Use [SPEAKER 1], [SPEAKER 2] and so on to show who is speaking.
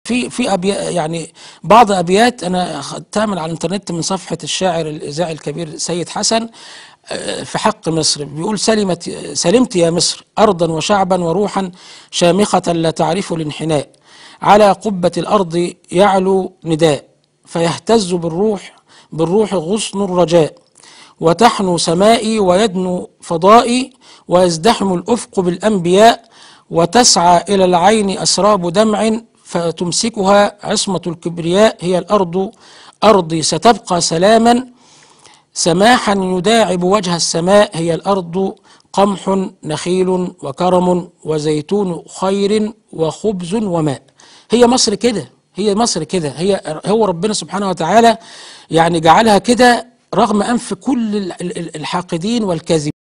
[SPEAKER 1] في في أبيات يعني بعض ابيات انا خدتها من على الانترنت من صفحه الشاعر الاذاعي الكبير سيد حسن آه، في حق مصر بيقول سلمت سلمت يا مصر ارضا وشعبا وروحا شامخه لا تعرف الانحناء على قبه الارض يعلو نداء فيهتز بالروح بالروح غصن الرجاء وتحنو سمائي ويدنو فضائي ويزدحم الافق بالانبياء وتسعى الى العين اسراب دمع فتمسكها عصمه الكبرياء هي الارض ارضي ستبقى سلاما سماحا يداعب وجه السماء هي الارض قمح نخيل وكرم وزيتون خير وخبز وماء هي مصر كده هي مصر كده هي هو ربنا سبحانه وتعالى يعني جعلها كده رغم انف كل ال- ال- الحاقدين والكاذبين